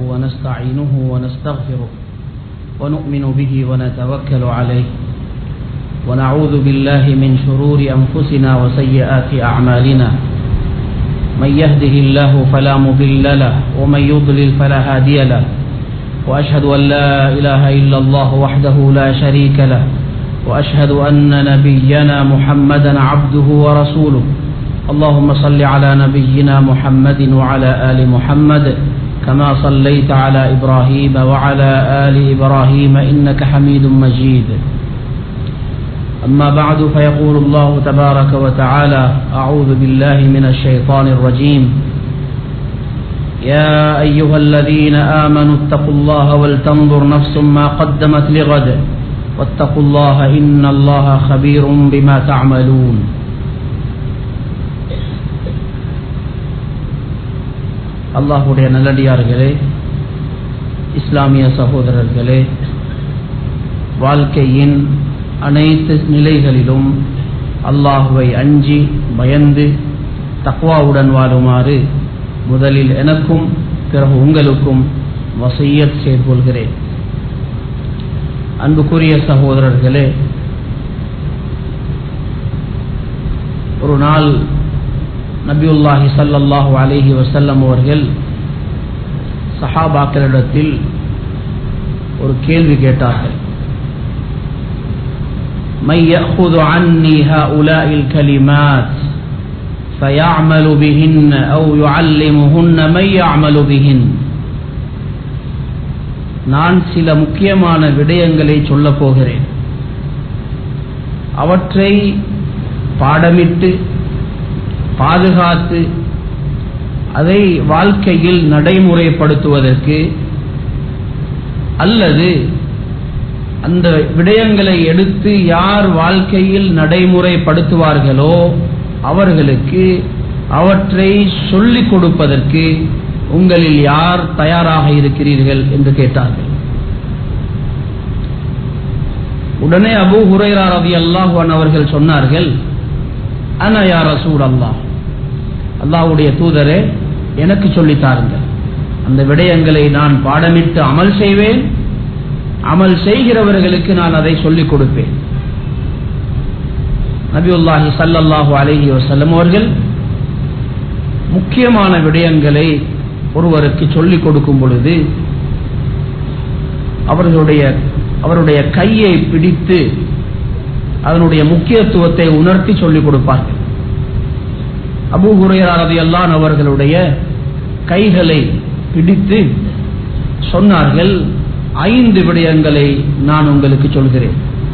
ونستعينه ونستغفره ونؤمن به ونتوكل عليه ونعوذ بالله من شرور أنفسنا وسيئات أعمالنا من يهده الله فلا مضل له ومن يضلل فلا هادي له وأشهد أن لا إله إلا الله وحده لا شريك له وأشهد أن نبينا محمدا عبده ورسوله اللهم صل على نبينا محمد وعلى آل محمد كما صليت على إبراهيم وعلى آل إبراهيم إنك حميد مجيد أما بعد فيقول الله تبارك وتعالى أعوذ بالله من الشيطان الرجيم يا أيها الذين آمنوا اتقوا الله ولتنظر نفس ما قدمت لغد واتقوا الله إن الله خبير بما تعملون அல்லாஹுடைய நல்லடியார்களே இஸ்லாமிய சகோதரர்களே வாழ்க்கையின் அனைத்து நிலைகளிலும் அல்லாஹுவை அஞ்சி பயந்து தக்வாவுடன் வாழுமாறு முதலில் எனக்கும் பிறகு உங்களுக்கும் வசையத் செய்து கொள்கிறேன் அன்புக்குரிய சகோதரர்களே ஒரு நாள் நபியுல்லாஹி சல்லல்லாஹு அலிஹி வசல்லம் அவர்கள் சஹாபாக்களிடத்தில் ஒரு கேள்வி கேட்டார்கள் من يأخذ عني هؤلاء الكلمات فيعمل بهن أو يعلمهن من يعمل بهن நான் சில முக்கியமான விடயங்களை சொல்லப் போகிறேன் அவற்றை பாடமிட்டு பாதுகாத்து அதை வாழ்க்கையில் நடைமுறைப்படுத்துவதற்கு அல்லது அந்த விடயங்களை எடுத்து யார் வாழ்க்கையில் நடைமுறைப்படுத்துவார்களோ அவர்களுக்கு அவற்றை சொல்லிக் கொடுப்பதற்கு உங்களில் யார் தயாராக இருக்கிறீர்கள் என்று கேட்டார்கள் உடனே அபு ஹுரைரா ரவி அல்லாஹான் அவர்கள் சொன்னார்கள் அன யார் ரசூல் அல்லாஹ் அல்லாஹுடைய தூதரே எனக்கு சொல்லித்தாருங்கள் அந்த விடயங்களை நான் பாடமிட்டு அமல் செய்வேன் அமல் செய்கிறவர்களுக்கு நான் அதை சொல்லிக் கொடுப்பேன் நபியுல்லாஹி சல்லல்லாஹு அலஹி வசல்லம் அவர்கள் முக்கியமான விடயங்களை ஒருவருக்கு சொல்லிக் கொடுக்கும் பொழுது அவர்களுடைய அவருடைய கையை பிடித்து அதனுடைய முக்கியத்துவத்தை உணர்த்தி சொல்லிக் கொடுப்பார்கள் அபு ஹுரையாரதி அல்லான் அவர்களுடைய கைகளை பிடித்து சொன்னார்கள் ஐந்து விடயங்களை நான் உங்களுக்கு சொல்கிறேன்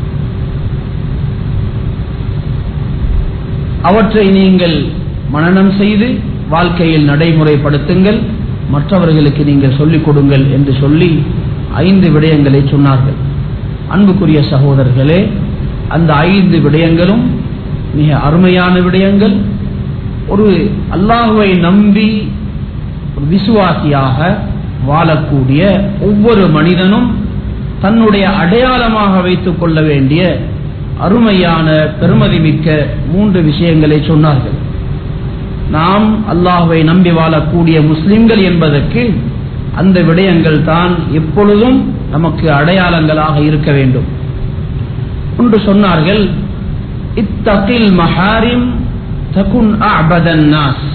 அவற்றை நீங்கள் மனநம் செய்து வாழ்க்கையில் நடைமுறைப்படுத்துங்கள் மற்றவர்களுக்கு நீங்கள் சொல்லிக் கொடுங்கள் என்று சொல்லி ஐந்து விடயங்களை சொன்னார்கள் அன்புக்குரிய சகோதரர்களே அந்த ஐந்து விடயங்களும் மிக அருமையான விடயங்கள் ஒரு அல்லாஹுவை நம்பி ஒரு விசுவாசியாக வாழக்கூடிய ஒவ்வொரு மனிதனும் தன்னுடைய அடையாளமாக வைத்துக் கொள்ள வேண்டிய அருமையான பெருமதிமிக்க மூன்று விஷயங்களை சொன்னார்கள் நாம் அல்லாஹுவை நம்பி வாழக்கூடிய முஸ்லிம்கள் என்பதற்கு அந்த விடயங்கள் தான் எப்பொழுதும் நமக்கு அடையாளங்களாக இருக்க வேண்டும் ஒன்று சொன்னார்கள் இத்தகில் மஹாரிம் தகுன் அபதன் நாஸ்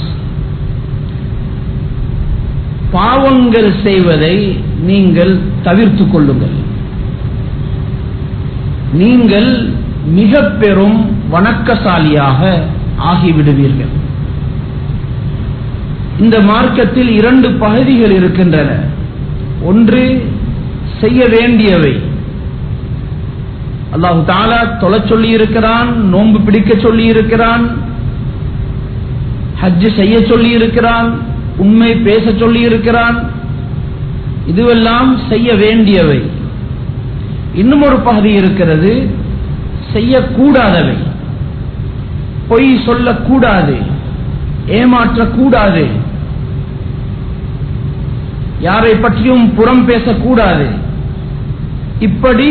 பாவங்கள் செய்வதை நீங்கள் தவிர்த்து கொள்ளுங்கள் நீங்கள் மிக பெரும் வணக்கசாலியாக ஆகிவிடுவீர்கள் இந்த மார்க்கத்தில் இரண்டு பகுதிகள் இருக்கின்றன ஒன்று செய்ய வேண்டியவை அல்லாஹு தாலா தொலை சொல்லி இருக்கிறான் நோன்பு பிடிக்க சொல்லி இருக்கிறான் ஹஜ்ஜு செய்ய சொல்லி இருக்கிறான் உண்மை பேச சொல்லி இருக்கிறான் இதுவெல்லாம் செய்ய வேண்டியவை இன்னும் ஒரு பகுதி இருக்கிறது செய்யக்கூடாதவை பொய் சொல்லக்கூடாது ஏமாற்றக்கூடாது யாரை பற்றியும் புறம் பேசக்கூடாது இப்படி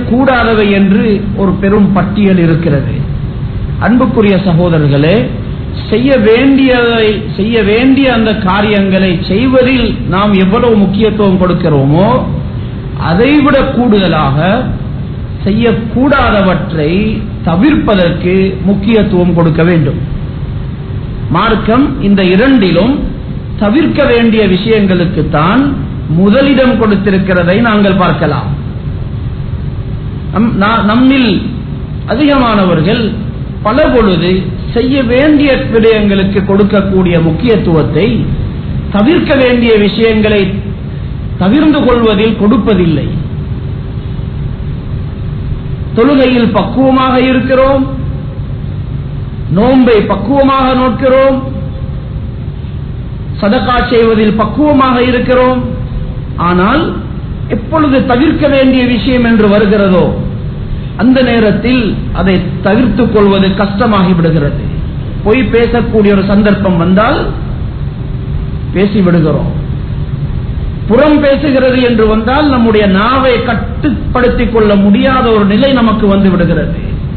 செய்யக்கூடாதவை என்று ஒரு பெரும் பட்டியல் இருக்கிறது அன்புக்குரிய சகோதரர்களே செய்ய வேண்டியதை செய்ய வேண்டிய அந்த காரியங்களை செய்வதில் நாம் எவ்வளவு முக்கியத்துவம் கொடுக்கிறோமோ அதைவிட கூடுதலாக செய்யக்கூடாதவற்றை தவிர்ப்பதற்கு முக்கியத்துவம் கொடுக்க வேண்டும் மார்க்கம் இந்த இரண்டிலும் தவிர்க்க வேண்டிய விஷயங்களுக்குத்தான் முதலிடம் கொடுத்திருக்கிறதை நாங்கள் பார்க்கலாம் நம்- நா- நம்மில் அதிகமானவர்கள் பல பொழுது செய்ய வேண்டிய விடயங்களுக்கு கொடுக்கக்கூடிய முக்கியத்துவத்தை தவிர்க்க வேண்டிய விஷயங்களை தவிர்ந்து கொள்வதில் கொடுப்பதில்லை தொழுகையில் பக்குவமாக இருக்கிறோம் நோன்பை பக்குவமாக நோக்கிறோம் சதகா செய்வதில் பக்குவமாக இருக்கிறோம் ஆனால் எப்பொழுது தவிர்க்க வேண்டிய விஷயம் என்று வருகிறதோ அந்த நேரத்தில் அதை தவிர்த்துக் கொள்வது கஷ்டமாகி விடுகிறது பொய் பேசக்கூடிய ஒரு சந்தர்ப்பம் வந்தால் பேசிவிடுகிறோம் புறம் பேசுகிறது என்று வந்தால் நம்முடைய நாவை கட்டுப்படுத்திக் கொள்ள முடியாத ஒரு நிலை நமக்கு வந்து விடுகிறது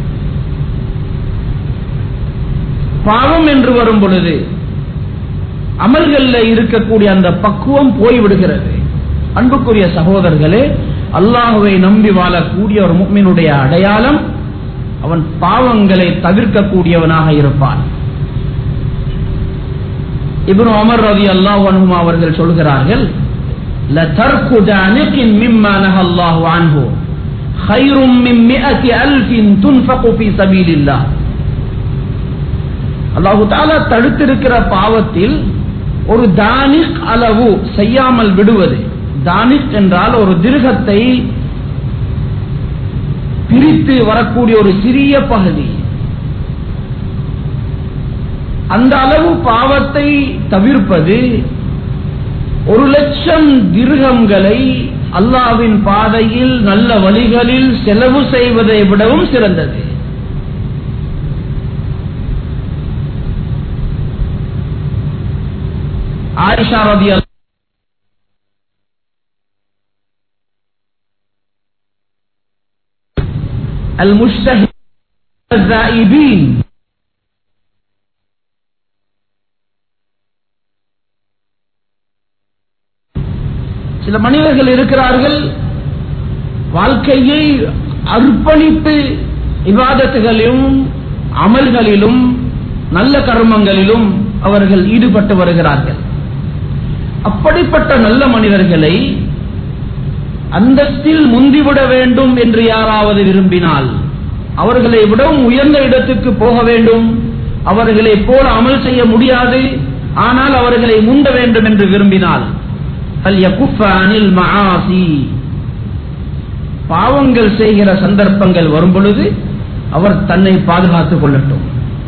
பாவம் என்று வரும் பொழுது அமல்கள்ல இருக்கக்கூடிய அந்த பக்குவம் போய்விடுகிறது அன்புக்குரிய சகோதரர்களே அல்லாஹுவை நம்பி வாழக்கூடிய ஒரு முக்மினுடைய அடையாளம் அவன் பாவங்களை தவிர்க்கக்கூடியவனாக இருப்பான் இப்னு உமர் ரதி அல்லாஹ் அன்ஹுமா அவர்கள் சொல்கிறார்கள் لترك دانق مما نهى الله عنه خير من مئة ألف تنفق في سبيل الله அல்லாஹு தாலா தடுத்திருக்கிற பாவத்தில் ஒரு தானிக் அளவு செய்யாமல் விடுவது தானிக் என்றால் ஒரு திருகத்தை பிரித்து வரக்கூடிய ஒரு சிறிய பகுதி அந்த அளவு பாவத்தை தவிர்ப்பது ஒரு லட்சம் திருகங்களை அல்லாவின் பாதையில் நல்ல வழிகளில் செலவு செய்வதை விடவும் சிறந்தது ஆயிஷா ரதி المجتهد الذائبين சில மனிதர்கள் இருக்கிறார்கள் வாழ்க்கையை அர்ப்பணித்து இவாதத்துகளிலும் அமல்களிலும் நல்ல கர்மங்களிலும் அவர்கள் ஈடுபட்டு வருகிறார்கள் அப்படிப்பட்ட நல்ல மனிதர்களை அந்தஸ்தில் முந்திவிட வேண்டும் என்று யாராவது விரும்பினால் அவர்களை விடவும் உயர்ந்த இடத்துக்கு போக வேண்டும் அவர்களை போல அமல் செய்ய முடியாது ஆனால் அவர்களை முந்த வேண்டும் என்று விரும்பினால் فَلْيَكُفَّ عَنِ الْمَعَاصِي பாவங்கள் செய்கிற சந்தர்ப்பங்கள் வரும் பொழுது அவர் தன்னை பாதுகாத்துக் கொள்ளட்டும்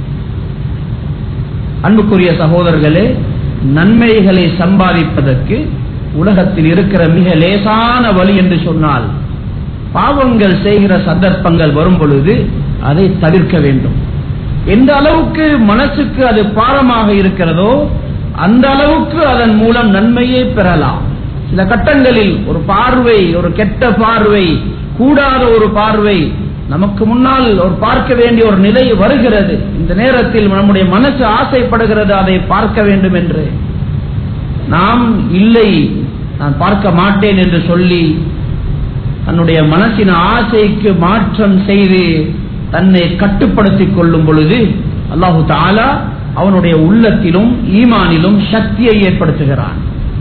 அன்புக்குரிய சகோதரர்களே நன்மைகளை சம்பாதிப்பதற்கு உலகத்தில் இருக்கிற மிக லேசான வழி என்று சொன்னால் பாவங்கள் செய்கிற சந்தர்ப்பங்கள் வரும் பொழுது அதை தவிர்க்க வேண்டும் எந்த அளவுக்கு மனசுக்கு அது பாரமாக இருக்கிறதோ அந்த அளவுக்கு அதன் மூலம் நன்மையை பெறலாம் சில கட்டங்களில் ஒரு பார்வை ஒரு கெட்ட பார்வை கூடாத ஒரு பார்வை நமக்கு முன்னால் ஒரு பார்க்க வேண்டிய ஒரு நிலை வருகிறது இந்த நேரத்தில் நம்முடைய மனசு ஆசைப்படுகிறது அதை பார்க்க வேண்டும் என்று நாம் இல்லை நான் பார்க்க மாட்டேன் என்று சொல்லி தன்னுடைய மனசின் ஆசைக்கு மாற்றம் செய்து தன்னை கட்டுப்படுத்திக் கொள்ளும் பொழுது அல்லாஹு தாலா அவனுடைய உள்ளத்திலும் ஈமானிலும் சக்தியை ஏற்படுத்துகிறான்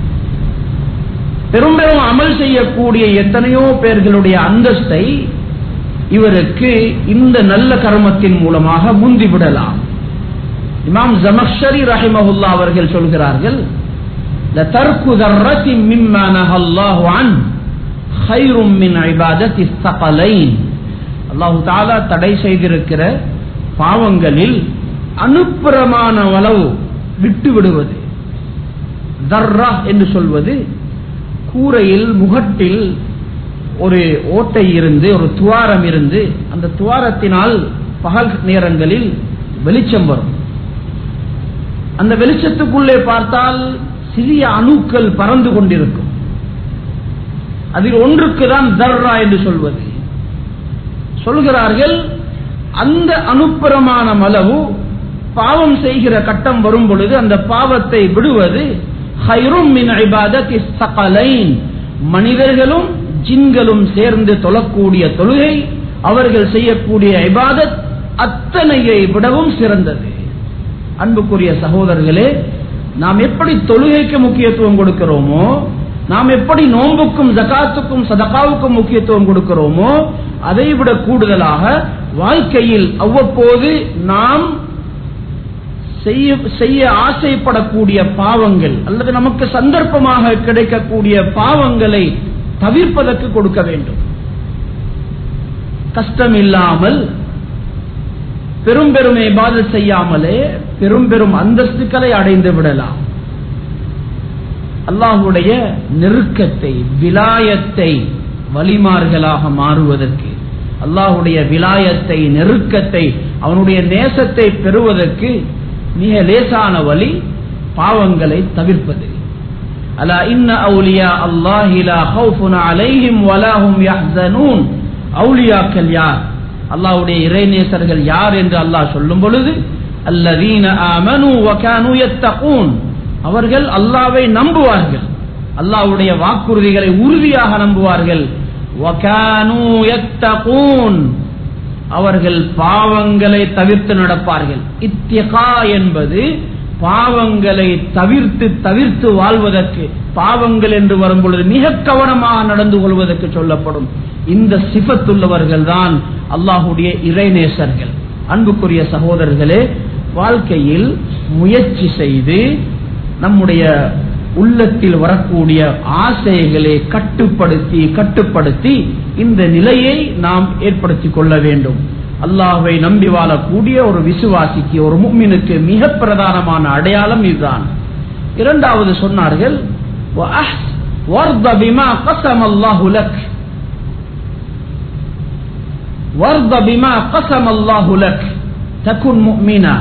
பெரும்பெரும் அமல் செய்யக்கூடிய எத்தனையோ பேர்களுடைய அந்தஸ்தை இவருக்கு இந்த நல்ல கர்மத்தின் மூலமாக முந்திவிடலாம் இமாம் ஜமக்ஷரி ரஹிமஹுல்லா அவர்கள் சொல்கிறார்கள் لترك ذرة مما نهى الله عنه خير من عبادة الثقلين அல்லாஹு தாலா தடை செய்திருக்கிற பாவங்களில் அனுப்புறமான அளவு விட்டு விடுவது தர்ரா என்று சொல்வது கூரையில் முகட்டில் ஒரு ஓட்டை இருந்து ஒரு துவாரம் இருந்து அந்த துவாரத்தினால் பகல் நேரங்களில் வெளிச்சம் வரும் அந்த வெளிச்சத்துக்குள்ளே பார்த்தால் சிறிய அணுக்கள் பறந்து கொண்டிருக்கும் அதில் ஒன்றுக்கு தான் தர்ரா என்று சொல்வது சொல்கிறார்கள் அந்த அனுப்புறமான அளவு பாவம் செய்கிற கட்டம் வரும் பொழுது அந்த பாவத்தை விடுவது ஹைரும் மின் இபாதத்தி ஸகலைன். மனிதர்களும் ஜின்களும் சேர்ந்து தொழக்கூடிய தொழுகை அவர்கள் செய்யக்கூடிய இபாதத் அத்தனையை விடவும் சிறந்தது அன்புக்குரிய சகோதரர்களே நாம் எப்படி தொழுகைக்கு முக்கியத்துவம் கொடுக்கிறோமோ நாம் எப்படி நோன்புக்கும் ஜகாத்துக்கும் சதகாவுக்கும் முக்கியத்துவம் கொடுக்கிறோமோ அதை விட கூடுதலாக வாழ்க்கையில் அவ்வப்போது நாம் செய்ய செய்ய ஆசைப்படக்கூடிய பாவங்கள் அல்லது நமக்கு சந்தர்ப்பமாக கிடைக்கக்கூடிய பாவங்களை தவிர்ப்பதற்கு கொடுக்க வேண்டும் கஷ்டம் இல்லாமல் பெரும் பெரும் இபாதத் செய்யாமலே பெரும் பெரும் அந்தஸ்துக்களை அடைந்து விடலாம் அல்லாஹுடைய நெருக்கத்தை விலாயத்தை வலிமார்களாக மாறுவதற்கு அல்லாஹுடைய விலாயத்தை நெருக்கத்தை அவனுடைய நேசத்தை பெறுவதற்கு மிக லேசான வழி பாவங்களை தவிர்ப்பது அலா இன்ன அவுலியா அல்லாஹி லா ஹவுஃபுன் அலைஹிம் வலா ஹும் யஹ்ஸனூன் அவுலியாக்கள் யார் அல்லாஹ்வுடைய இறைநேசர்கள் யார் என்று அல்லாஹ் சொல்லும் பொழுது அல்லதீன ஆமனு வகானு யத்தகூன் அவர்கள் அல்லாவை நம்புவார்கள் அல்லாஹ்வுடைய வாக்குறுதிகளை உறுதியாக நம்புவார்கள் வகானு யத்தகூன் அவர்கள் பாவங்களை தவிர்த்து நடப்பார்கள் இத்தியகா என்பது பாவங்களை தவிர்த்து தவிர்த்து வாழ்வதற்கு பாவங்கள் என்று வரும் பொழுது மிக கவனமாக நடந்து கொள்வதற்கு சொல்லப்படும் இந்த சிபத்துள்ளவர்கள் தான் அல்லாஹுடைய இறைநேசர்கள் அன்புக்குரிய சகோதரர்களே வாழ்க்கையில் முயற்சி செய்து நம்முடைய உள்ளத்தில் வரக்கூடிய ஆசைகளை கட்டுப்படுத்தி கட்டுப்படுத்தி இந்த நிலையை நாம் ஏற்படுத்திக் கொள்ள வேண்டும் அல்லாஹ்வை நம்பி வாழக்கூடிய ஒரு விசுவாசிக்கு ஒரு முக்மினுக்கு மிக பிரதானமான அடையாளம் இதுதான் இரண்டாவது சொன்னார்கள் "வஅஹ்- வர்த பிமா قسم الله لك." வர்த பிமா قسم الله لك تكن مؤمنا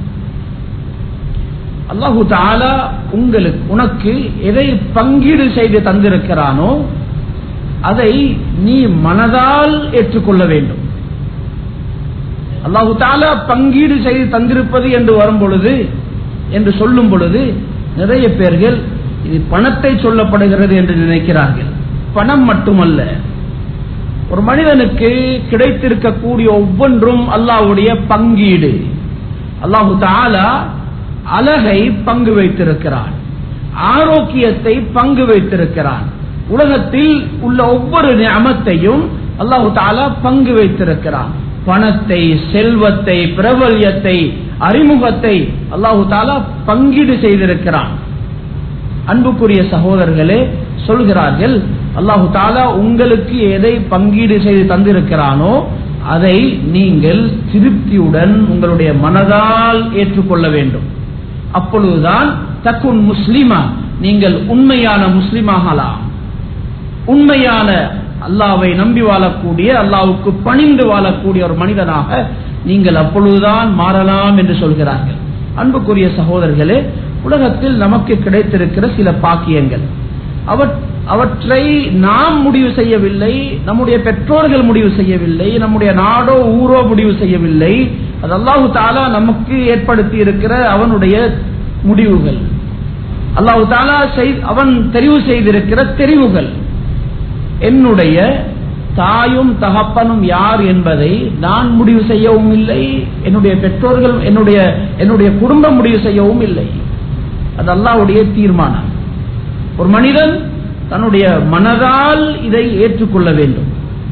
அல்லாஹு தாலா உங்களுக்கு உனக்கு எதை பங்கீடு செய்து தந்திருக்கிறானோ அதை நீ மனதால் ஏற்றுக்கொள்ள வேண்டும் அல்லாஹு தாலா பங்கீடு செய்து தந்திருப்பது என்று வரும் பொழுது என்று சொல்லும் பொழுது நிறைய பேர்கள் இது பணத்தை சொல்லப்படுகிறது என்று நினைக்கிறார்கள் பணம் மட்டுமல்ல ஒரு மனிதனுக்கு கிடைத்திருக்கக்கூடிய ஒவ்வொன்றும் அல்லாஹ்வுடைய பங்கீடு அல்லாஹு தாலா அழகை பங்கு வைத்திருக்கிறான் ஆரோக்கியத்தை பங்கு வைத்திருக்கிறான் உலகத்தில் உள்ள ஒவ்வொரு நியமத்தையும் அல்லாஹு தாலா பங்கு வைத்திருக்கிறான் பணத்தை செல்வத்தை பிரபல்யத்தை அறிமுகத்தை அல்லாஹு தாலா பங்கீடு செய்திருக்கிறான் அன்புக்குரிய சகோதரர்களே சொல்கிறார்கள் அல்லாஹு தாலா உங்களுக்கு எதை பங்கீடு செய்து தந்திருக்கிறானோ அதை நீங்கள் திருப்தியுடன் உங்களுடைய மனதால் ஏற்றுக்கொள்ள வேண்டும் அப்பொழுதுதான் தக்குன் முஸ்லிமா நீங்கள் உண்மையான முஸ்லிமாகலாம் உண்மையான அல்லாவை நம்பி வாழக்கூடிய அல்லாவுக்கு பணிந்து வாழக்கூடிய ஒரு மனிதனாக நீங்கள் அப்பொழுதுதான் மாறலாம் என்று சொல்கிறார்கள் அன்புக்குரிய சகோதரர்களே உலகத்தில் நமக்கு கிடைத்திருக்கிற சில பாக்கியங்கள் அவற்- அவற்றை நாம் முடிவு செய்யவில்லை நம்முடைய பெற்றோர்கள் முடிவு செய்யவில்லை நம்முடைய நாடோ ஊரோ முடிவு செய்யவில்லை அது அல்லாஹு தாலா நமக்கு ஏற்படுத்தி இருக்கிற அவனுடைய முடிவுகள் அல்லாஹு தாலா செய்- அவன் தெரிவு செய்திருக்கிற தெரிவுகள் என்னுடைய தாயும் தகப்பனும் யார் என்பதை நான் முடிவு செய்யவும் இல்லை என்னுடைய பெற்றோர்கள் என்னுடைய என்னுடைய குடும்பம் முடிவு செய்யவும் இல்லை அது அல்லாஹ்வுடைய தீர்மானம் ஒரு மனிதன் தன்னுடைய மனதால் இதை ஏற்றுக்கொள்ள வேண்டும்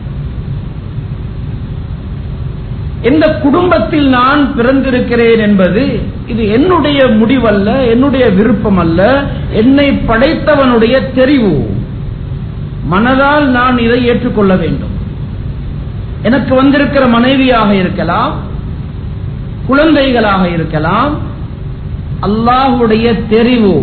எந்த குடும்பத்தில் நான் பிறந்திருக்கிறேன் என்பது இது என்னுடைய முடிவல்ல என்னுடைய விருப்பம் அல்ல என்னை படைத்தவனுடைய தெரிவு மனதால் நான் இதை ஏற்றுக்கொள்ள வேண்டும் எனக்கு வந்திருக்கிற மனைவியாக இருக்கலாம் குழந்தைகளாக இருக்கலாம் அல்லாஹுடைய தெரிவு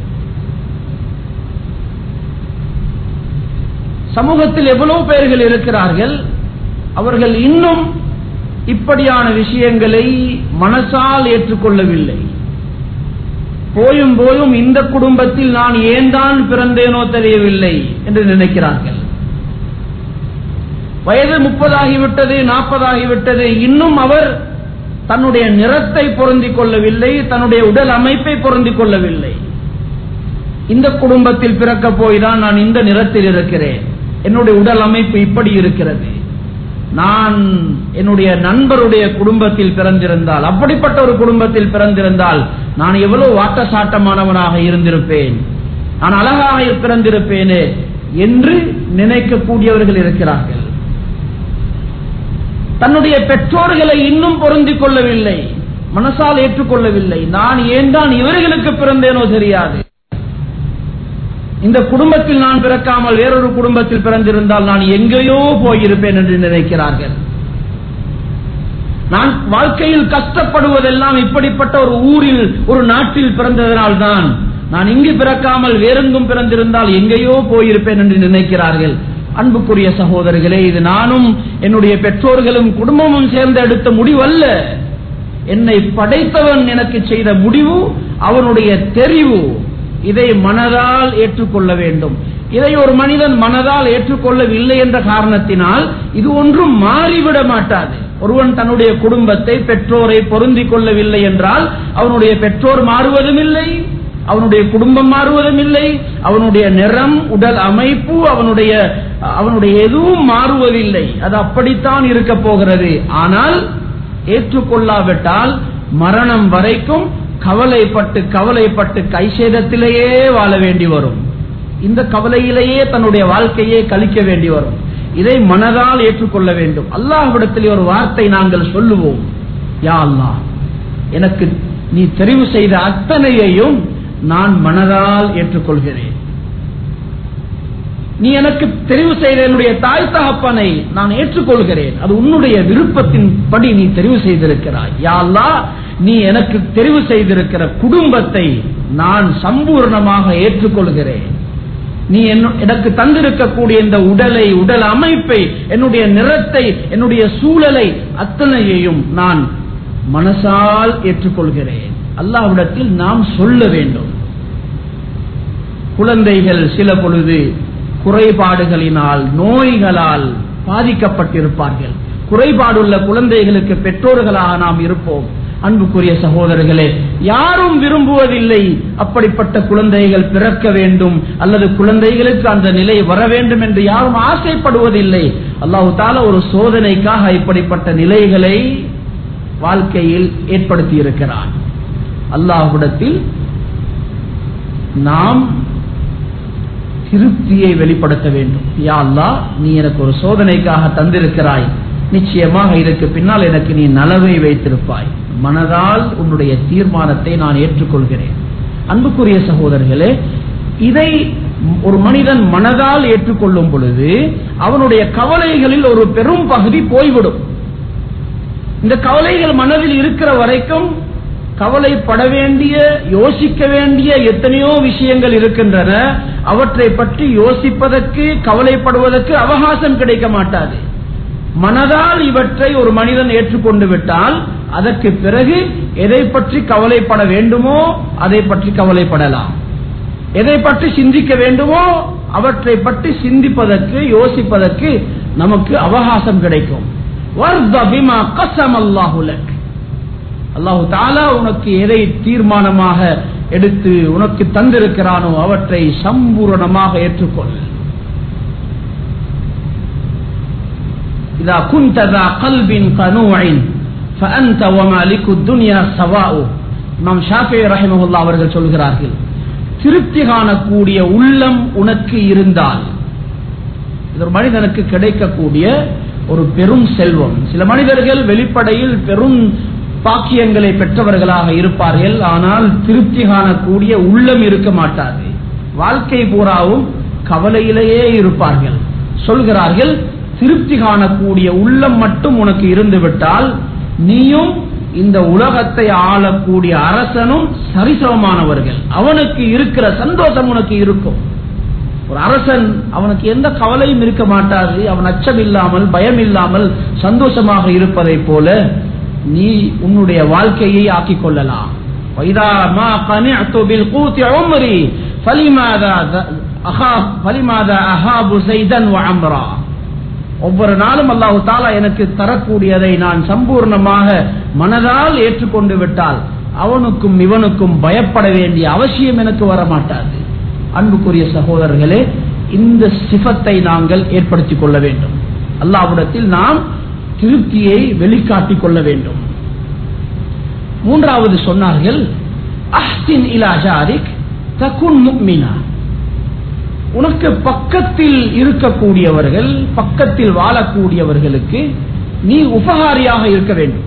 சமூகத்தில் எவ்வளவு பேர்கள் இருக்கிறார்கள் அவர்கள் இன்னும் இப்படியான விஷயங்களை மனசால் ஏற்றுக்கொள்ளவில்லை போயும் போயும் இந்த குடும்பத்தில் நான் ஏன் தான் பிறந்தேனோ தெரியவில்லை என்று நினைக்கிறார்கள் வயது முப்பதாகிவிட்டது நாற்பதாகிவிட்டது இன்னும் அவர் தன்னுடைய நிறத்தை பொருந்திக் கொள்ளவில்லை தன்னுடைய உடல் அமைப்பை பொருந்திக் கொள்ளவில்லை இந்த குடும்பத்தில் பிறக்க போய் தான் நான் இந்த நிறத்தில் இருக்கிறேன் என்னுடைய உடல் அமைப்பு இப்படி இருக்கிறது நான் என்னுடைய நண்பருடைய குடும்பத்தில் பிறந்திருந்தால் அப்படிப்பட்ட ஒரு குடும்பத்தில் பிறந்திருந்தால் நான் எவ்வளவு வாட்டசாட்டமானவனாக இருந்திருப்பேன் நான் அழகாக பிறந்திருப்பேனே என்று நினைக்கக்கூடியவர்கள் இருக்கிறார்கள் தன்னுடைய பெற்றோர்களை இன்னும் பொருந்திக் கொள்ளவில்லை மனசால் ஏற்றுக்கொள்ளவில்லை நான் ஏன் தான் இவர்களுக்கு பிறந்தேனோ தெரியாது இந்த குடும்பத்தில் நான் பிறக்காமல் வேறொரு குடும்பத்தில் பிறந்திருந்தால் நான் எங்கேயோ போயிருப்பேன் என்று நினைக்கிறார்கள் நான் வாழ்க்கையில் கஷ்டப்படுவதெல்லாம் இப்படிப்பட்ட ஒரு ஊரில் ஒரு நாட்டில் பிறந்ததனால்தான் நான் இங்கு பிறக்காமல் வேறெங்கும் பிறந்திருந்தால் எங்கேயோ போயிருப்பேன் என்று நினைக்கிறார்கள் அன்புக்குரிய சகோதரர்களே இது நானும் என்னுடைய பெற்றோர்களும் குடும்பமும் சேர்ந்து எடுத்த முடிவு அல்ல என்னை படைத்தவன் எனக்கு செய்த முடிவு அவனுடைய தெரிவு இதை மனதால் ஏற்றுக்கொள்ள வேண்டும் இதை ஒரு மனிதன் மனதால் ஏற்றுக்கொள்ளவில்லை என்ற காரணத்தினால் இது ஒன்றும் மாறிவிட மாட்டாது ஒருவன் தன்னுடைய குடும்பத்தை பெற்றோரை பொருந்திக் கொள்ளவில்லை என்றால் அவனுடைய பெற்றோர் மாறுவதும் இல்லை அவனுடைய குடும்பம் மாறுவதும் இல்லை அவனுடைய நிறம் உடல் அமைப்பு அவனுடைய அவனுடைய எதுவும் மாறுவதில்லை அது அப்படித்தான் இருக்க போகிறது ஆனால் ஏற்றுக்கொள்ளாவிட்டால் மரணம் வரைக்கும் கவலைப்பட்டு கவலைப்பட்டு கைசேதத்திலேயே வாழ வேண்டி வரும் இந்த கவலையிலேயே தன்னுடைய வாழ்க்கையை கழிக்க வேண்டி வரும் இதை மனதால் ஏற்றுக்கொள்ள வேண்டும் அல்லாஹ்விடத்திலே ஒரு வார்த்தை நாங்கள் சொல்லுவோம் யா அல்லாஹ் எனக்கு நீ தெரிவு செய்த அத்தனையையும் நான் மனதால் ஏற்றுக்கொள்கிறேன் நீ எனக்கு தெரிவு செய்த என்னுடைய தாய் தகப்பனை நான் ஏற்றுக்கொள்கிறேன் அது உன்னுடைய விருப்பத்தின் படி நீ தெரிவு செய்திருக்கிறாய் யா அல்லாஹ் நீ எனக்கு தெரிவு செய்திருக்கிற குடும்பத்தை நான் சம்பூர்ணமாக ஏற்றுக்கொள்கிறேன் நீ எனக்கு தந்திருக்கக்கூடிய இந்த உடலை உடல் அமைப்பை என்னுடைய நிறத்தை என்னுடைய சூழலை அத்தனையையும் நான் மனசால் ஏற்றுக்கொள்கிறேன் அல்லாவிடத்தில் நாம் சொல்ல வேண்டும் குழந்தைகள் சில பொழுது குறைபாடுகளினால் நோய்களால் பாதிக்கப்பட்டிருப்பார்கள் குறைபாடுள்ள குழந்தைகளுக்கு பெற்றோர்களாக நாம் இருப்போம் அன்புக்குரிய சகோதரர்களே யாரும் விரும்புவதில்லை அப்படிப்பட்ட குழந்தைகள் பிறக்க வேண்டும் அல்லது குழந்தைகளுக்கு அந்த நிலை வர வேண்டும் என்று யாரும் ஆசைப்படுவதில்லை அல்லாஹு தால ஒரு சோதனைக்காக இப்படிப்பட்ட நிலைகளை வாழ்க்கையில் ஏற்படுத்தி இருக்கிறான் அல்லாஹுடத்தில் நாம் திருப்தியை வெளிப்படுத்த வேண்டும் யா அல்லா நீ எனக்கு ஒரு சோதனைக்காக தந்திருக்கிறாய் நிச்சயமாக இதற்கு பின்னால் எனக்கு நீ நலவை வைத்திருப்பாய் மனதால் உன்னுடைய தீர்மானத்தை நான் ஏற்றுக்கொள்கிறேன் அன்புக்குரிய சகோதரர்களே இதை ஒரு மனிதன் மனதால் ஏற்றுக்கொள்ளும் பொழுது அவனுடைய கவலைகளில் ஒரு பெரும் பகுதி போய்விடும் இந்த கவலைகள் மனதில் இருக்கிற வரைக்கும் கவலைப்பட வேண்டிய யோசிக்க வேண்டிய எத்தனையோ விஷயங்கள் இருக்கின்றன அவற்றை பற்றி யோசிப்பதற்கு கவலைப்படுவதற்கு அவகாசம் கிடைக்க மாட்டாது மனதால் இவற்றை ஒரு மனிதன் ஏற்றுக்கொண்டு விட்டால் அதற்கு பிறகு எதை பற்றி கவலைப்பட வேண்டுமோ அதை பற்றி கவலைப்படலாம் எதை பற்றி சிந்திக்க வேண்டுமோ அவற்றை பற்றி சிந்திப்பதற்கு யோசிப்பதற்கு நமக்கு அவகாசம் கிடைக்கும் அல்லாஹு தாலா உனக்கு எதை தீர்மானமாக எடுத்து உனக்கு தந்திருக்கிறானோ அவற்றை சம்பூரணமாக ஏற்றுக்கொள் إذا كنت ذا قلب قنوع فأنت ومالك الدنيا سواء நாம் ஷாஃபி ரஹிமஹுல்லா அவர்கள் சொல்கிறார்கள் திருப்தி காணக்கூடிய உள்ளம் உனக்கு இருந்தால் இது ஒரு மனிதனுக்கு கிடைக்கக்கூடிய ஒரு பெரும் செல்வம் சில மனிதர்கள் வெளிப்படையில் பெரும் பாக்கியங்களை பெற்றவர்களாக இருப்பார்கள் ஆனால் திருப்தி காணக்கூடிய உள்ளம் இருக்க மாட்டாது வாழ்க்கை பூராவும் கவலையிலேயே இருப்பார்கள் சொல்கிறார்கள் திருப்தி காணக்கூடிய உள்ளம் மட்டும் உனக்கு இருந்து விட்டால் நீயும் இந்த உலகத்தை ஆளக்கூடிய அரசனும் சரிசமமானவர்கள் அவனுக்கு இருக்கிற சந்தோஷம் உனக்கு இருக்கும் ஒரு அரசன் அவனுக்கு எந்த கவலையும் இருக்க மாட்டாது அவன் அச்சம் இல்லாமல் பயம் இல்லாமல் சந்தோஷமாக இருப்பதை போல நீ உன்னுடைய வாழ்க்கையை ஆக்கிக் கொள்ளலாம் وإذا ما قنعت بالقوت عمري فلماذا أخاف فلماذا أهاب زيدا وعمرا ஒவ்வொரு நாளும் அல்லாஹு தாலா எனக்கு தரக்கூடியதை நான் சம்பூர்ணமாக மனதால் ஏற்றுக்கொண்டு விட்டால் அவனுக்கும் இவனுக்கும் பயப்பட வேண்டிய அவசியம் எனக்கு வர மாட்டாது அன்புக்குரிய சகோதரர்களே இந்த சிபத்தை நாங்கள் ஏற்படுத்திக் கொள்ள வேண்டும் அல்லாவிடத்தில் நாம் திருப்தியை வெளிக்காட்டிக் கொள்ள வேண்டும் மூன்றாவது சொன்னார்கள் அஹ்தின் இலா ஜாரிக் தகுன் முக்மினா உனக்கு பக்கத்தில் இருக்கக்கூடியவர்கள் பக்கத்தில் வாழக்கூடியவர்களுக்கு நீ உபகாரியாக இருக்க வேண்டும்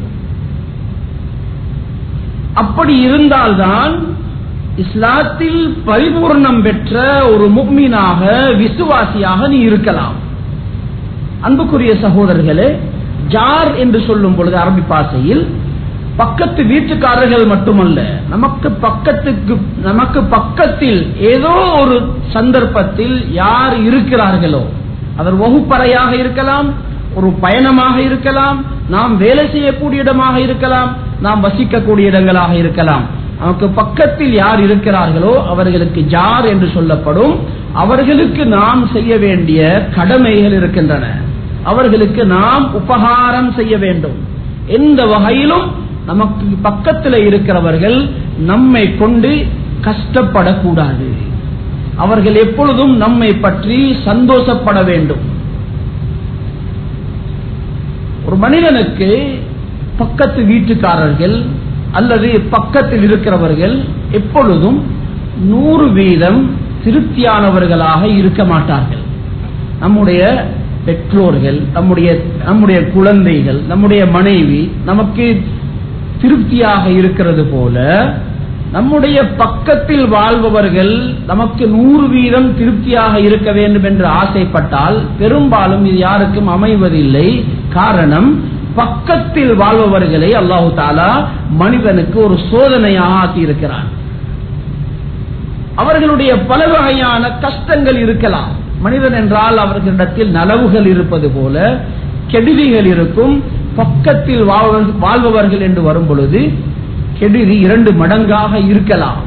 அப்படி இருந்தால்தான் இஸ்லாத்தில் பரிபூர்ணம் பெற்ற ஒரு முக்மீனாக விசுவாசியாக நீ இருக்கலாம் அன்புக்குரிய சகோதரர்களே ஜார் என்று சொல்லும் பொழுது அரபி பாசையில் பக்கத்து வீட்டுக்காரர்கள் மட்டுமல்ல நமக்கு பக்கத்துக்கு நமக்கு பக்கத்தில் ஏதோ ஒரு சந்தர்ப்பத்தில் யார் இருக்கிறார்களோ அவர் வகுப்பறையாக இருக்கலாம் ஒரு பயணமாக இருக்கலாம் நாம் வேலை செய்யக்கூடிய இடமாக இருக்கலாம் நாம் வசிக்கக்கூடிய இடங்களாக இருக்கலாம் நமக்கு பக்கத்தில் யார் இருக்கிறார்களோ அவர்களுக்கு ஜார் என்று சொல்லப்படும் அவர்களுக்கு நாம் செய்ய வேண்டிய கடமைகள் இருக்கின்றன அவர்களுக்கு நாம் உபகாரம் செய்ய வேண்டும் எந்த வகையிலும் நமக்கு பக்கத்தில் இருக்கிறவர்கள் நம்மை கொண்டு கஷ்டப்படக்கூடாது அவர்கள் எப்பொழுதும் நம்மை பற்றி சந்தோஷப்பட வேண்டும் ஒரு மனிதனுக்கு பக்கத்து வீட்டுக்காரர்கள் அல்லது பக்கத்தில் இருக்கிறவர்கள் எப்பொழுதும் நூறு வீதம் திருப்தியானவர்களாக இருக்க மாட்டார்கள் நம்முடைய பெற்றோர்கள் நம்முடைய நம்முடைய குழந்தைகள் நம்முடைய மனைவி நமக்கு திருப்தியாக இருக்கிறது போல நம்முடைய பக்கத்தில் வாழ்பவர்கள் நமக்கு நூறு வீதம் திருப்தியாக இருக்க வேண்டும் என்று ஆசைப்பட்டால் பெரும்பாலும் இது யாருக்கும் அமைவதில்லை காரணம் பக்கத்தில் வாழ்பவர்களை அல்லாஹு தாலா மனிதனுக்கு ஒரு சோதனையாக ஆக்கியிருக்கிறான் அவர்களுடைய பல வகையான கஷ்டங்கள் இருக்கலாம் மனிதன் என்றால் அவர்களிடத்தில் நலவுகள் இருப்பது போல கெடுதிகள் இருக்கும் பக்கத்தில் வாழ்பவர்கள் என்று வரும் பொழுது கெடுதி இரண்டு மடங்காக இருக்கலாம்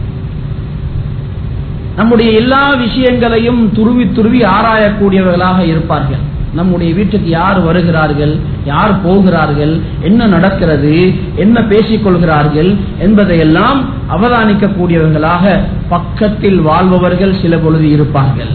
நம்முடைய எல்லா விஷயங்களையும் துருவி துருவி ஆராயக்கூடியவர்களாக இருப்பார்கள் நம்முடைய வீட்டுக்கு யார் வருகிறார்கள் யார் போகிறார்கள் என்ன நடக்கிறது என்ன பேசிக் கொள்கிறார்கள் என்பதையெல்லாம் அவதானிக்கக்கூடியவர்களாக பக்கத்தில் வாழ்பவர்கள் சில பொழுது இருப்பார்கள்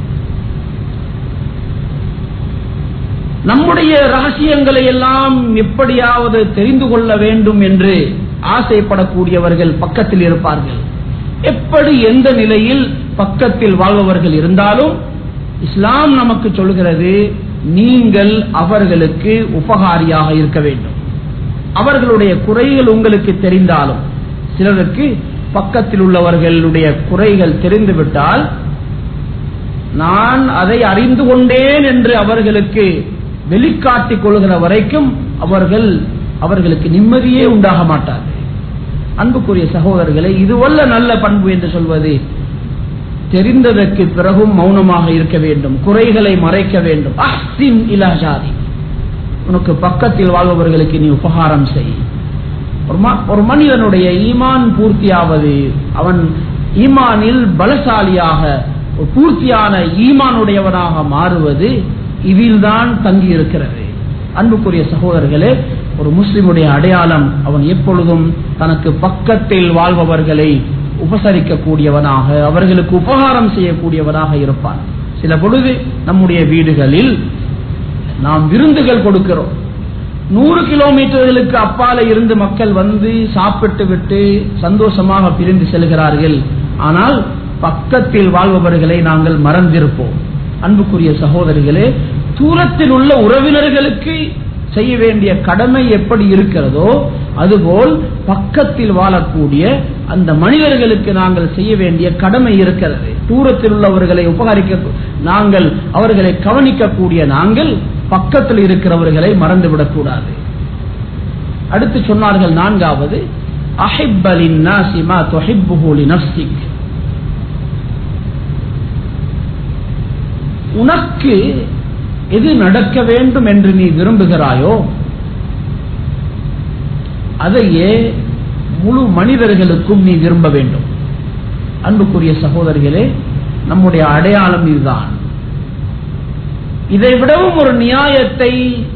நம்முடைய ரகசியங்களை எல்லாம் எப்படியாவது தெரிந்து கொள்ள வேண்டும் என்று ஆசைப்படக்கூடியவர்கள் பக்கத்தில் இருப்பார்கள் எப்படி எந்த நிலையில் பக்கத்தில் வாழ்பவர்கள் இருந்தாலும் இஸ்லாம் நமக்கு சொல்கிறது நீங்கள் அவர்களுக்கு உபகாரியாக இருக்க வேண்டும் அவர்களுடைய குறைகள் உங்களுக்கு தெரிந்தாலும் சிலருக்கு பக்கத்தில் உள்ளவர்களுடைய குறைகள் தெரிந்துவிட்டால் நான் அதை அறிந்து கொண்டேன் என்று அவர்களுக்கு வெளிக்காட்டிக் கொள்கிற வரைக்கும் அவர்கள் அவர்களுக்கு நிம்மதியே உண்டாக மாட்டார்கள் அன்புக்குரிய சகோதரர்களை இதுவல்ல நல்ல பண்பு என்று சொல்வது தெரிந்ததற்கு பிறகும் மௌனமாக இருக்க வேண்டும் குறைகளை மறைக்க வேண்டும் அஹ்சின் இலாஜாதி உனக்கு பக்கத்தில் வாழ்பவர்களுக்கு நீ உபகாரம் செய் ஒரு மனிதனுடைய ஈமான் பூர்த்தியாவது அவன் ஈமானில் பலசாலியாக பூர்த்தியான ஈமானுடையவனாக மாறுவது இதில்தான் தங்கி இருக்கிறது அன்புக்குரிய சகோதரர்களே ஒரு முஸ்லிமுடைய அடையாளம் அவன் எப்பொழுதும் தனக்கு பக்கத்தில் வாழ்பவர்களை உபசரிக்கக்கூடியவனாக அவர்களுக்கு உபகாரம் செய்யக்கூடியவனாக இருப்பான் சில பொழுது நம்முடைய வீடுகளில் நாம் விருந்துகள் கொடுக்கிறோம் நூறு கிலோமீட்டர்களுக்கு அப்பால இருந்து மக்கள் வந்து சாப்பிட்டு விட்டு சந்தோஷமாக பிரிந்து செல்கிறார்கள் ஆனால் பக்கத்தில் வாழ்பவர்களை நாங்கள் மறந்திருப்போம் அன்புக்குரிய சகோதரிகளே தூரத்தில் உள்ள உறவினர்களுக்கு செய்ய வேண்டிய கடமை எப்படி இருக்கிறதோ அதுபோல் பக்கத்தில் வாழக்கூடிய அந்த மனிதர்களுக்கு நாங்கள் செய்ய வேண்டிய கடமை இருக்கிறது தூரத்தில் உள்ளவர்களை உபகரிக்க நாங்கள் அவர்களை கவனிக்கக்கூடிய நாங்கள் பக்கத்தில் இருக்கிறவர்களை மறந்துவிடக் கூடாது அடுத்து சொன்னார்கள் நான்காவது அஹிப்பலின் நாசிமா தொஹிப்புஹூலி நப்சிக் உனக்கு எது நடக்க வேண்டும் என்று நீ விரும்புகிறாயோ அதையே முழு மனிதர்களுக்கும் நீ விரும்ப வேண்டும் அன்புக்குரிய சகோதரிகளே நம்முடைய அடையாளம் இதுதான் இதை விடவும் ஒரு நியாயத்தை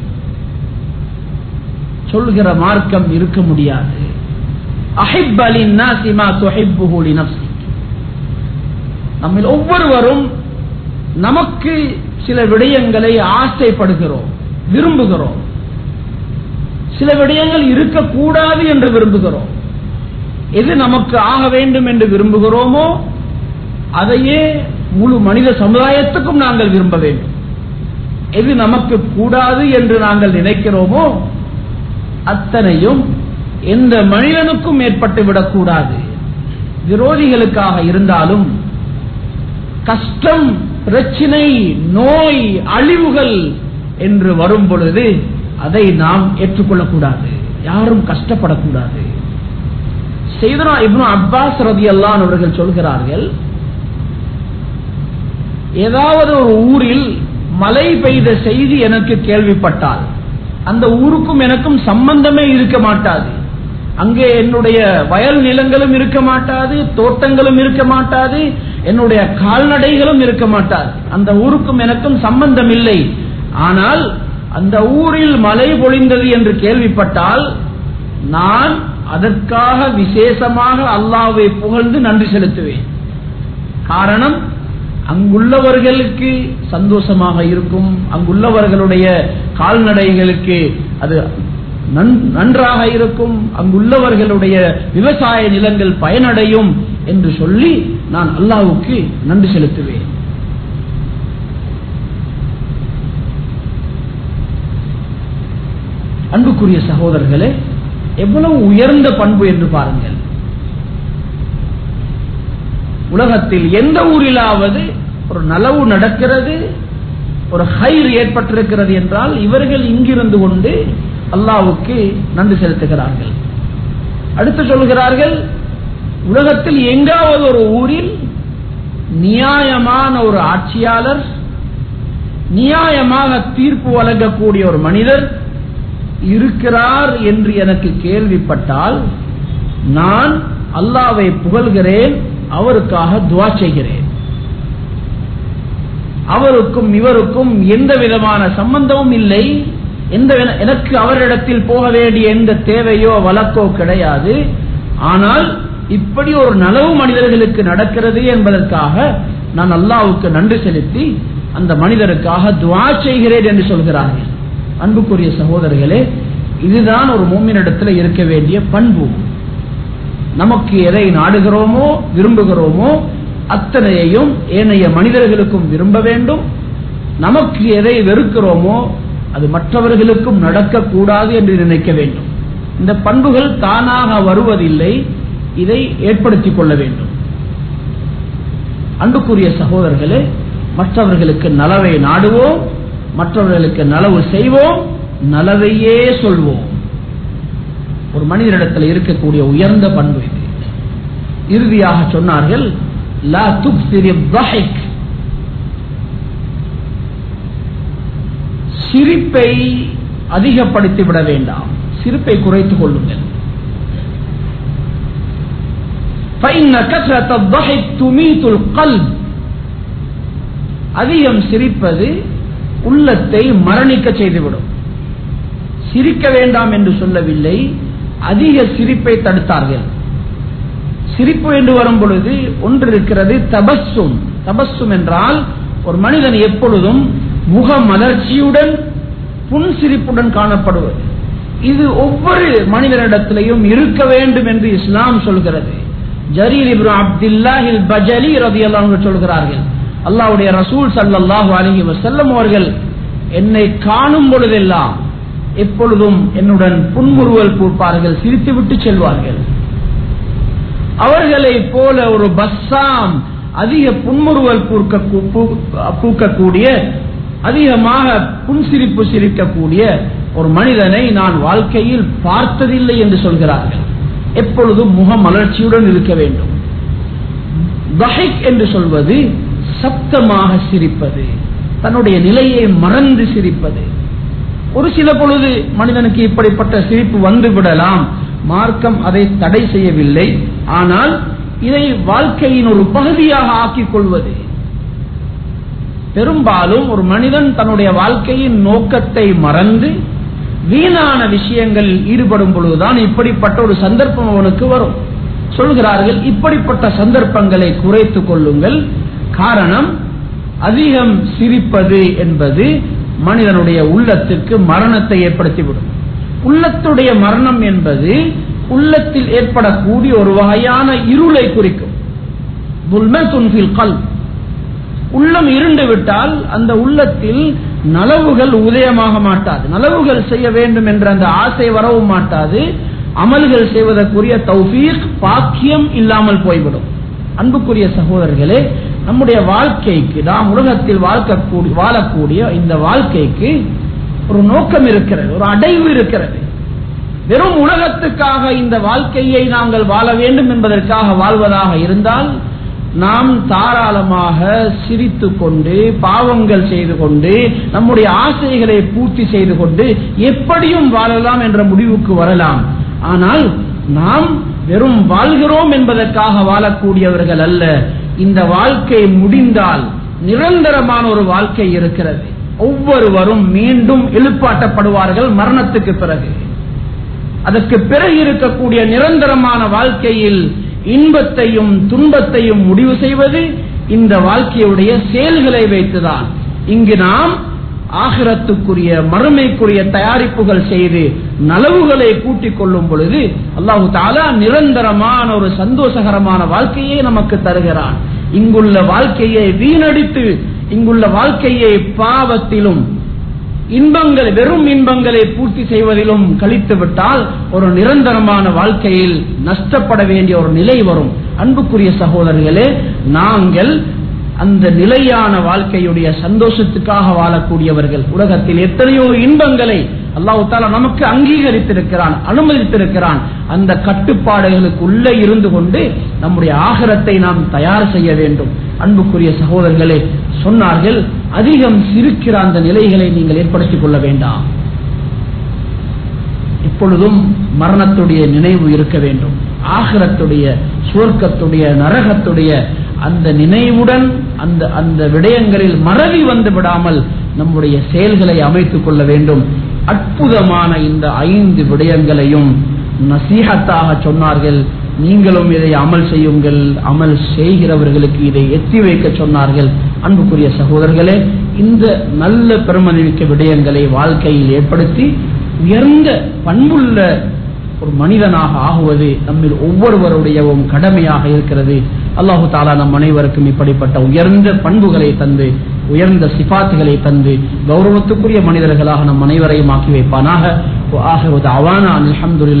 சொல்கிற மார்க்கம் இருக்க முடியாது அஹிப் அலின் நாசிமா துஹிப்புஹு நப்சி நம்மில் ஒவ்வொருவரும் நமக்கு சில விடயங்களை ஆசைப்படுகிறோம் விரும்புகிறோம் சில விடயங்கள் இருக்கக்கூடாது என்று விரும்புகிறோம் எது நமக்கு ஆக வேண்டும் என்று விரும்புகிறோமோ அதையே முழு மனித சமுதாயத்துக்கும் நாங்கள் விரும்ப வேண்டும் எது நமக்கு கூடாது என்று நாங்கள் நினைக்கிறோமோ அத்தனையும் எந்த மனிதனுக்கும் ஏற்பட்டு விடக்கூடாது விரோதிகளுக்காக இருந்தாலும் கஷ்டம் பிரச்சினை நோய் அழிவுகள் என்று வரும் பொழுது அதை நாம் ஏற்றுக்கொள்ளக்கூடாது யாரும் கஷ்டப்படக்கூடாது செய்தனா இப்னு அப்பாஸ் ரதி அல்லான் அவர்கள் சொல்கிறார்கள் ஏதாவது ஒரு ஊரில் மழை பெய்த செய்தி எனக்கு கேள்விப்பட்டால் அந்த ஊருக்கும் எனக்கும் சம்பந்தமே இருக்க மாட்டாது அங்கே என்னுடைய வயல் நிலங்களும் இருக்க மாட்டாது தோட்டங்களும் இருக்க மாட்டாது என்னுடைய கால்நடைகளும் இருக்க மாட்டாது அந்த ஊருக்கும் எனக்கும் சம்பந்தம் இல்லை ஆனால் அந்த ஊரில் மழை பொழிந்தது என்று கேள்விப்பட்டால் நான் அதற்காக விசேஷமாக அல்லாவை புகழ்ந்து நன்றி செலுத்துவேன் காரணம் அங்குள்ளவர்களுக்கு சந்தோஷமாக இருக்கும் அங்குள்ளவர்களுடைய கால்நடைகளுக்கு அது நன்றாக இருக்கும் அங்குள்ளவர்களுடைய விவசாய நிலங்கள் பயனடையும் என்று சொல்லி நான் அல்லாவுக்கு நன்றி செலுத்துவேன் அன்புக்குரிய சகோதரர்களே எவ்வளவு உயர்ந்த பண்பு என்று பாருங்கள் உலகத்தில் எந்த ஊரிலாவது ஒரு நலவு நடக்கிறது ஒரு ஹைர் ஏற்பட்டிருக்கிறது என்றால் இவர்கள் இங்கிருந்து கொண்டு அல்லாவுக்கு நன்றி செலுத்துகிறார்கள் அடுத்து சொல்கிறார்கள் உலகத்தில் எங்காவது ஒரு ஊரில் நியாயமான ஒரு ஆட்சியாளர் நியாயமாக தீர்ப்பு வழங்கக்கூடிய ஒரு மனிதர் இருக்கிறார் என்று எனக்கு கேள்விப்பட்டால் நான் அல்லாவை புகழ்கிறேன் அவருக்காக துவா செய்கிறேன் அவருக்கும் இவருக்கும் எந்த விதமான சம்பந்தமும் இல்லை எந்த எனக்கு அவரிடத்தில் போக வேண்டிய எந்த தேவையோ வழக்கோ கிடையாது ஆனால் இப்படி ஒரு நலவு மனிதர்களுக்கு நடக்கிறது என்பதற்காக நான் அல்லாவுக்கு நன்றி செலுத்தி அந்த மனிதருக்காக துவா செய்கிறேன் என்று சொல்கிறார்கள் அன்புக்குரிய சகோதரர்களே இதுதான் ஒரு மூமினிடத்தில் இருக்க வேண்டிய பண்பு நமக்கு எதை நாடுகிறோமோ விரும்புகிறோமோ அத்தனையையும் ஏனைய மனிதர்களுக்கும் விரும்ப வேண்டும் நமக்கு எதை வெறுக்கிறோமோ அது மற்றவர்களுக்கும் நடக்கக்கூடாது என்று நினைக்க வேண்டும் இந்த பண்புகள் தானாக வருவதில்லை இதை ஏற்படுத்திக் கொள்ள வேண்டும் அன்புக்குரிய சகோதரர்களே மற்றவர்களுக்கு நலவை நாடுவோம் மற்றவர்களுக்கு நலவு செய்வோம் நலவையே சொல்வோம் ஒரு மனிதனிடத்தில் இருக்கக்கூடிய உயர்ந்த பண்பு இது இறுதியாக சொன்னார்கள் லா துக்சிரி தஹிக் சிரிப்பை அதிகப்படுத்தி விட வேண்டாம் சிரிப்பை குறைத்துக் கொள்ளுங்கள் فإن كثرة الضحك تميت القلب அதிகம் சிரிப்பது உள்ளத்தை மரணிக்க செய்துவிடும் சிரிக்க வேண்டாம் என்று சொல்லவில்லை அதிக சிரிப்பை தடுத்தார்கள் சிரிப்பு என்று வரும் பொழுது ஒன்று இருக்கிறது தபஸ்ஸும் தபஸ்ஸும் என்றால் ஒரு மனிதன் எப்பொழுதும் முக மலர்ச்சியுடன் புன்சிரிப்புடன் காணப்படுவது இது ஒவ்வொரு மனிதனிடத்திலையும் இருக்க வேண்டும் என்று இஸ்லாம் சொல்கிறது ஜரீர் இப்ரா அப்துல்லாஹில் பஜலி ரதி சொல்கிறார்கள் அல்லாவுடைய ரசூல் சல்லாஹூ அலஹி வசல்லம் அவர்கள் என்னை காணும் பொழுதெல்லாம் எப்பொழுதும் என்னுடன் புன்முறுவல் பூப்பார்கள் சிரித்துவிட்டு செல்வார்கள் அவர்களை போல ஒரு பஸ்ஸாம் அதிக புன்முறுவல் பூக்கக்கூடிய அதிகமாக புன்சிரிப்பு சிரிக்கக்கூடிய ஒரு மனிதனை நான் வாழ்க்கையில் பார்த்ததில்லை என்று சொல்கிறார்கள் எப்பொழுதும் முக மலர்ச்சியுடன் இருக்க வேண்டும் பஹிக் என்று சொல்வது சப்தமாக சிரிப்பது தன்னுடைய நிலையை மறந்து சிரிப்பது ஒரு சில பொழுது மனிதனுக்கு இப்படிப்பட்ட சிரிப்பு வந்து விடலாம் மார்க்கம் அதை தடை செய்யவில்லை ஆனால் இதை வாழ்க்கையின் ஒரு பகுதியாக ஆக்கிக் கொள்வது பெரும்பாலும் ஒரு மனிதன் தன்னுடைய வாழ்க்கையின் நோக்கத்தை மறந்து வீணான விஷயங்களில் ஈடுபடும் பொழுதுதான் இப்படிப்பட்ட ஒரு சந்தர்ப்பம் அவனுக்கு வரும் சொல்கிறார்கள் இப்படிப்பட்ட சந்தர்ப்பங்களை குறைத்துக் கொள்ளுங்கள் காரணம் அதிகம் சிரிப்பது என்பது மனிதனுடைய உள்ளத்திற்கு மரணத்தை ஏற்படுத்திவிடும் உள்ளத்துடைய மரணம் என்பது உள்ளத்தில் ஏற்படக்கூடிய ஒரு வகையான இருளை குறிக்கும் துல்மத்துன்பில் கல் உள்ளம் இருண்டு விட்டால் அந்த உள்ளத்தில் நலவுகள் உதயமாக மாட்டாது நலவுகள் செய்ய வேண்டும் என்ற அந்த ஆசை வரவும் மாட்டாது அமல்கள் செய்வதற்குரிய தௌஃபீக் பாக்கியம் இல்லாமல் போய்விடும் அன்புக்குரிய சகோதரர்களே நம்முடைய வாழ்க்கைக்கு நாம் உலகத்தில் வாழ்க்கக்கூடிய வாழக்கூடிய இந்த வாழ்க்கைக்கு ஒரு நோக்கம் இருக்கிறது ஒரு அடைவு இருக்கிறது வெறும் உலகத்துக்காக இந்த வாழ்க்கையை நாங்கள் வாழ வேண்டும் என்பதற்காக வாழ்வதாக இருந்தால் நாம் தாராளமாக சிரித்து கொண்டு பாவங்கள் செய்து கொண்டு நம்முடைய ஆசைகளை பூர்த்தி செய்து கொண்டு எப்படியும் வாழலாம் என்ற முடிவுக்கு வரலாம் ஆனால் நாம் வெறும் வாழ்கிறோம் என்பதற்காக வாழக்கூடியவர்கள் அல்ல இந்த வாழ்க்கை முடிந்தால் நிரந்தரமான ஒரு வாழ்க்கை இருக்கிறது ஒவ்வொருவரும் மீண்டும் எழுப்பாட்டப்படுவார்கள் மரணத்துக்கு பிறகு அதற்கு பிறகு இருக்கக்கூடிய நிரந்தரமான வாழ்க்கையில் இன்பத்தையும் துன்பத்தையும் முடிவு செய்வது இந்த வாழ்க்கையுடைய செயல்களை வைத்துதான் இங்கு நாம் ஆகிரத்துக்குரிய மறுமைக்குரிய தயாரிப்புகள் செய்து நலவுகளை கூட்டிக் கொள்ளும் பொழுது அல்லாஹு தாலா நிரந்தரமான ஒரு சந்தோஷகரமான வாழ்க்கையை நமக்கு தருகிறான் இங்குள்ள வாழ்க்கையை வீணடித்து இங்குள்ள வாழ்க்கையை பாவத்திலும் இன்பங்கள் வெறும் இன்பங்களை பூர்த்தி செய்வதிலும் கழித்து விட்டால் ஒரு நிரந்தரமான வாழ்க்கையில் நஷ்டப்பட வேண்டிய ஒரு நிலை வரும் அன்புக்குரிய சகோதரர்களே நாங்கள் அந்த நிலையான வாழ்க்கையுடைய சந்தோஷத்துக்காக வாழக்கூடியவர்கள் உலகத்தில் எத்தனையோ இன்பங்களை அல்லாஹு தாலா நமக்கு அங்கீகரித்திருக்கிறான் அனுமதித்திருக்கிறான் அந்த கட்டுப்பாடுகளுக்கு உள்ளே இருந்து கொண்டு நம்முடைய ஆகரத்தை நாம் தயார் செய்ய வேண்டும் அன்புக்குரிய சகோதரர்களே சொன்னார்கள் அதிகம் சிரிக்கிற அந்த நிலைகளை நீங்கள் ஏற்படுத்திக் கொள்ள வேண்டாம் எப்பொழுதும் மரணத்துடைய நினைவு இருக்க வேண்டும் ஆகிரத்துடைய சுவர்க்கத்துடைய நரகத்துடைய அந்த நினைவுடன் அந்த அந்த விடயங்களில் மறதி வந்து விடாமல் நம்முடைய செயல்களை அமைத்துக் கொள்ள வேண்டும் அற்புதமான இந்த ஐந்து விடயங்களையும் நசீகத்தாக சொன்னார்கள் நீங்களும் இதை அமல் செய்யுங்கள் அமல் செய்கிறவர்களுக்கு இதை எத்தி வைக்க சொன்னார்கள் அன்புக்குரிய சகோதரர்களே இந்த நல்ல பெருமதிமிக்க விடயங்களை வாழ்க்கையில் ஏற்படுத்தி உயர்ந்த பண்புள்ள ஒரு மனிதனாக ஆகுவது நம்மில் ஒவ்வொருவருடையவும் கடமையாக இருக்கிறது அல்லாஹு தாலா நம் அனைவருக்கும் இப்படிப்பட்ட உயர்ந்த பண்புகளை தந்து உயர்ந்த சிபாத்துகளை தந்து கௌரவத்துக்குரிய மனிதர்களாக நம் அனைவரையும் ஆக்கி வைப்பானாக அவானா அலமதுல்லா